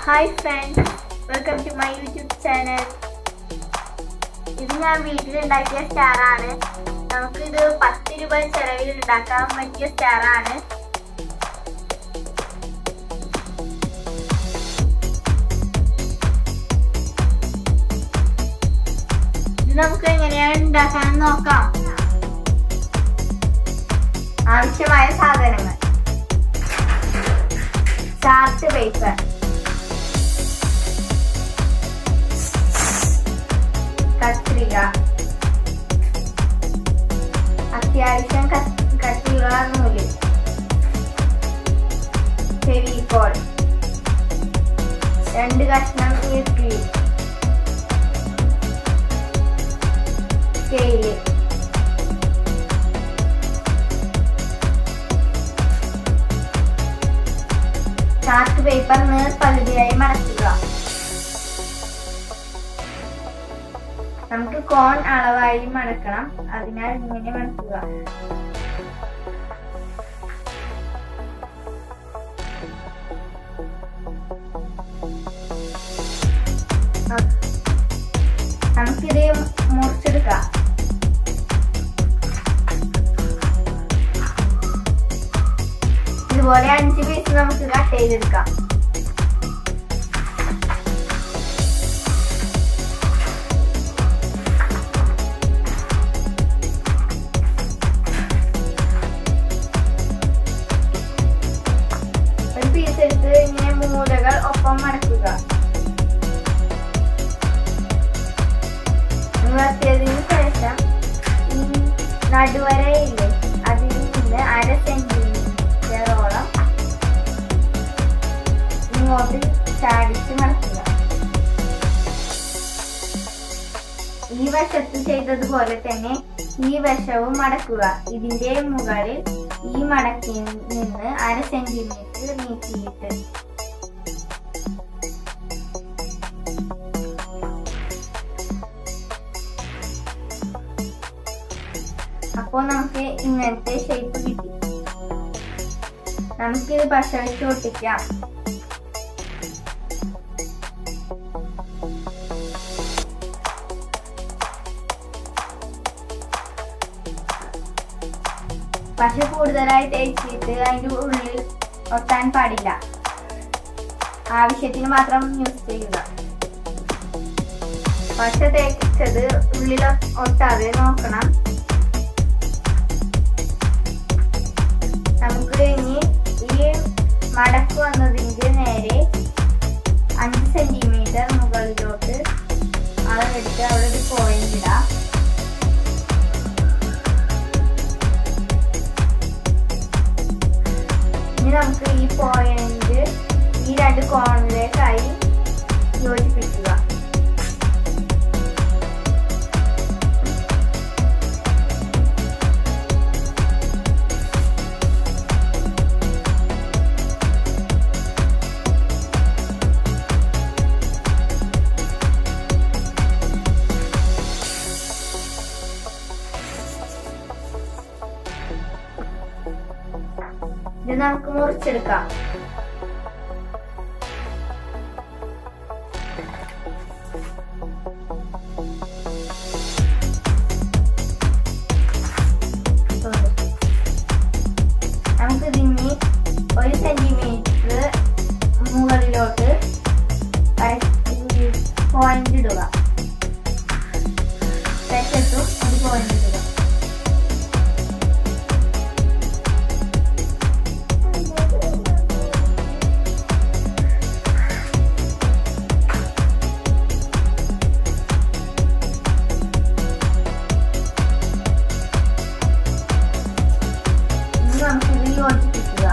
Hi friends welcome to my YouTube channel ഇത് ഞാൻ വീട്ടിലുണ്ടാക്കിയ സ്റ്റാറാണ് നമുക്കിത് പത്ത് രൂപ ചെലവിൽ ഉണ്ടാക്കാൻ പറ്റിയ സ്റ്റാറാണ് ഇത് നമുക്ക് എങ്ങനെയാണ് ഉണ്ടാക്കാൻ നോക്കാം ആവശ്യമായ സാധനങ്ങൾ ചാർട്ട് പേപ്പർ കത്രിക അത്യാവശ്യം കത്ത്- കട്ടിയുള്ള നൂല് ഫെവിക്കോൾ രണ്ട് കഷ്ണം ഈർക്കിളി സ്കെയില് ചാർട്ട് പേപ്പർ നേർ പകുതിയായി മടക്കുക നമുക്ക് കോൺ അളവായി മടക്കണം അതിനാൽ ഇങ്ങനെ മടക്കുക ന- നമുക്കിത് മുറിച്ചെടുക്കാം ഇതുപോലെ അഞ്ച് പീസ് നമുക്ക് കട്ട് ചെയ്തെടുക്കാം ഒരു പീസ് എടുത്ത് ഇങ്ങനെ മൂലകൾ ഒപ്പം മടക്കുക നിവർത്തിയതിനു ശേഷം ഈ നടുവരയില്ലേ അതിൽ നിന്ന് അര സെന്റിമീറ്ററോളം ഇങ്ങോട്ട് ചാടിച്ച് മടക്കുക ഈ വശത്ത് ചെയ്തതുപോലെ തന്നെ ഈ വശവും മടക്കുക ഇതിന്റെ മുകളിൽ ഈ മടക്കിൽ നിന്ന് അര സെന്റിമീറ്റർ നീക്കിയിട്ട് അപ്പോൾ നമുക്ക് ഇങ്ങനത്തെ ഷേപ്പ് കിട്ടി നമുക്കിത് പശ വെച്ച് ഒട്ടിക്കാം പശ കൂടുതലായി തേച്ചിട്ട് അതിന്റെ ഉള്ളിൽ ഒട്ടാൻ പാടില്ല ആവശ്യത്തിന് മാത്രം യൂസ് ചെയ്യുക പശ തേച്ചത് ഉള്ളിൽ ഒട്ടാതെ നോക്കണം നമുക്ക് ഇനി ഈ മടക്ക് വന്നതിന്റെ നേരെ അഞ്ച് സെന്റിമീറ്റർ മുകളിലോട്ട് അളവെടുത്ത് അവിടെ ഒരു പോയിന്റ് ഇടാം ഇനി നമുക്ക് ഈ പോയിന്റ് ഈ രണ്ട് കോണിലേക്കായി യോജിപ്പിക്കുക ഇത് നമുക്ക് മുറിച്ചെടുക്കാം നമുക്ക് ഇതിന് ഒരു സെന്റിമീറ്റർ മുകളിലോട്ട് പോയിന്റ് ഇടുക തെറ്റത്തും ഒരു പോയിന്റ് ഇടുക ഇനി നമുക്കിത് യോജിപ്പിക്കുക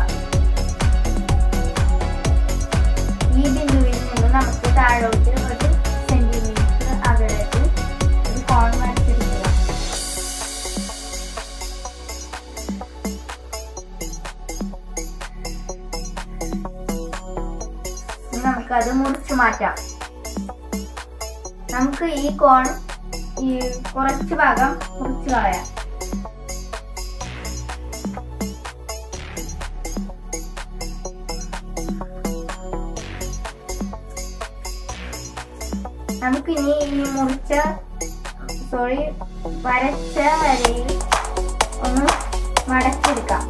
ഈ ബിന്ദുവിൽ നിന്ന് നമുക്ക് താഴോട്ട് ഒരു സെന്റിമീറ്റർ അകലത്തിൽ ഒരു കോൺ വരച്ചെടുക്കുക ഇനി നമുക്കത് മുറിച്ചു മാറ്റാം നമുക്ക് ഈ കോൺ ഈ കുറച്ച് ഭാഗം മുറിച്ചു കളയാം നമുക്കിനി ഈ മുറിച്ച സോറി വരച്ച വരയിൽ ഒന്ന് മടക്കിയെടുക്കാം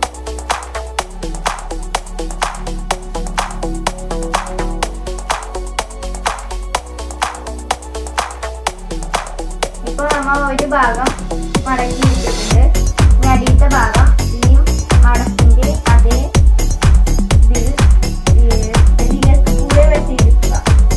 ഇപ്പൊ നമ്മ ഒരു ഭാഗം മടക്കി എടുത്തിട്ടുണ്ട് ഇനി അടിയത്തെ ഭാഗം ഈ മടക്കിന്റെ അതേ ഇതിൽ ഇതിൽ കൂടെ വെച്ചിരിക്കുക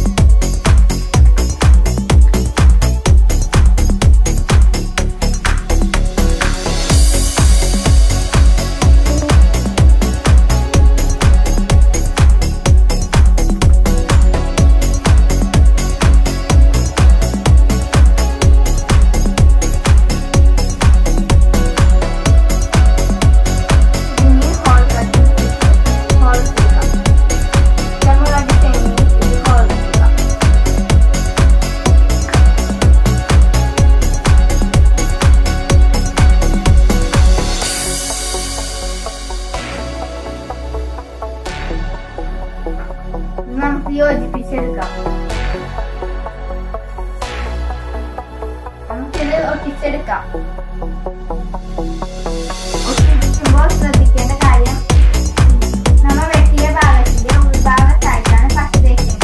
ഇനി ഹോൾ കട്ട് ഹോൾ കൊടുക്കാം നമ്മൾ അടിച്ച് ഇത് ഹോൾ കൊടുക്കാം ഇനി നമുക്ക് യോജിപ്പിച്ചെടുക്കാം നമുക്കിത് ഒട്ടിച്ചെടുക്കാം ഒട്ടിക്കുമ്പോൾ ശ്രദ്ധിക്കേണ്ട കാര്യം നമ്മൾ വെട്ടിയ ഭാഗത്തിന്റെ ഉൾഭാഗത്തായിട്ടാണ് പശ തേക്കുന്നത്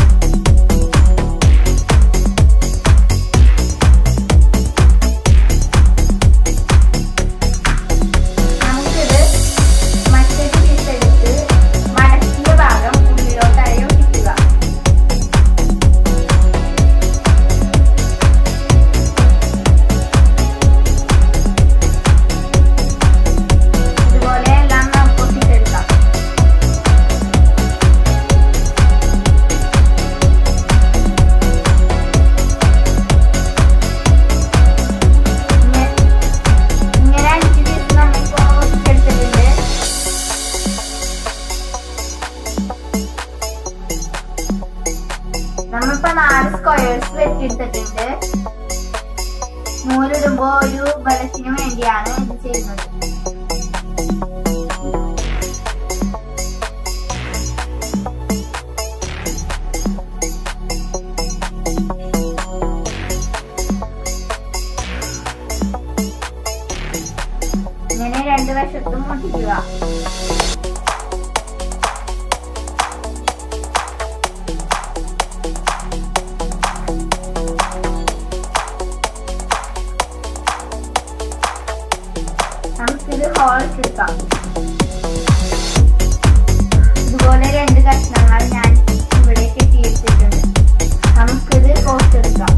നമുക്കിത് മറ്റൊരു പീസ് എടുത്ത് മടക്കിയ ഭാഗം ഉള്ളിലോട്ടായി ഒട്ടിക്കുക ഇതുപോലെ എല്ലാം നമുക്ക് ഒട്ടിച്ചെടുക്കാം ഇങ്ങനെ- ഇങ്ങനെ അഞ്ച് പീസ് നമ്മളിപ്പോ ഒട്ടിച്ചെടുത്തിട്ടുണ്ട് നമ്മളിപ്പോ നാല് സ്ക്വയേഴ്സ് വെട്ടിയെടുത്തിട്ടുണ്ട് നൂലിടുമ്പോ ഒരു ബലത്തിന് വേണ്ടിയാണ് ഇത് ചെയ്യുന്നത് ഇങ്ങനെ രണ്ട് വശത്തും ഒട്ടിക്കുക നമുക്കിത് ഹോൾ എടുക്കാം ഇതുപോലെ രണ്ട് കഷ്ണങ്ങൾ ഞാൻ ഇവിടെ കെട്ടിയെടുത്തിട്ടുണ്ട് നമുക്കിത് കോർത്തെടുക്കാം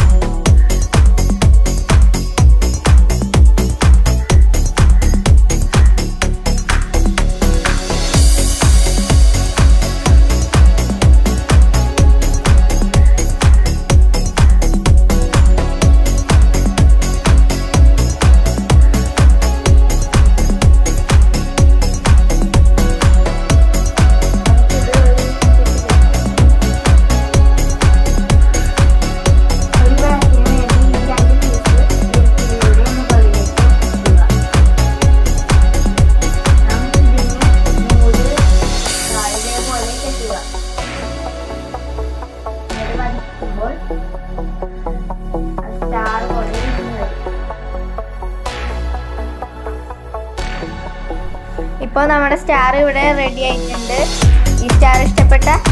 ഒരു ബാക്കിന് വേണ്ടി ഈ രണ്ട് പീസ് ഇടുക്കിലൂടെ മുകളിലേക്ക് ഇടുക. നമുക്കിതിന് നൂല് ദാ ഇതേപോലെ കെട്ടുക. എന്നിട്ട് വലിക്കുമ്പോൾ അത് സ്റ്റാർ പോലെ ഇരുന്ന് വരും. ഇപ്പോൾ നമ്മുടെ സ്റ്റാർ ഇവിടെ റെഡി ആയിട്ടുണ്ട് ഈ സ്റ്റാർ ഇഷ്ടപ്പെട്ട